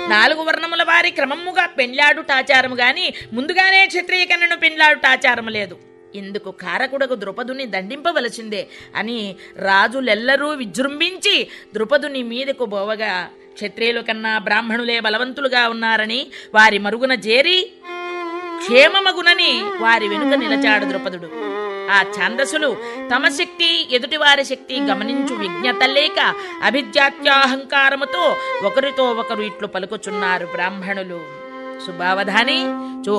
నాలుగు వర్ణముల వారి క్రమముగా పెండ్లాడుటాచారము గాని ముందుగానే క్షత్రియ కన్యను పెండ్లాడుటాచారము లేదు ఇందుకు కారకుడకు ద్రుపదుని దండింపవలసిందే అని రాజులెల్లరూ విజృంభించి ద్రుపదుని మీదకు బోవగా క్షత్రియుల కన్నా బ్రాహ్మణులే బలవంతులుగా ఉన్నారని వారి మరుగున చేరి క్షేమమగునని వారి వెనుక నిలచాడు ద్రుపదుడు ఆ ఛాందసులు తమ శక్తి ఎదుటివారి శక్తి గమనించు విజ్ఞత లేక అభిజాత్యాహంకారముతో ఒకరితో ఒకరు ఇట్లు పలుకుచున్నారు బ్రాహ్మణులు సుభావధాని చూ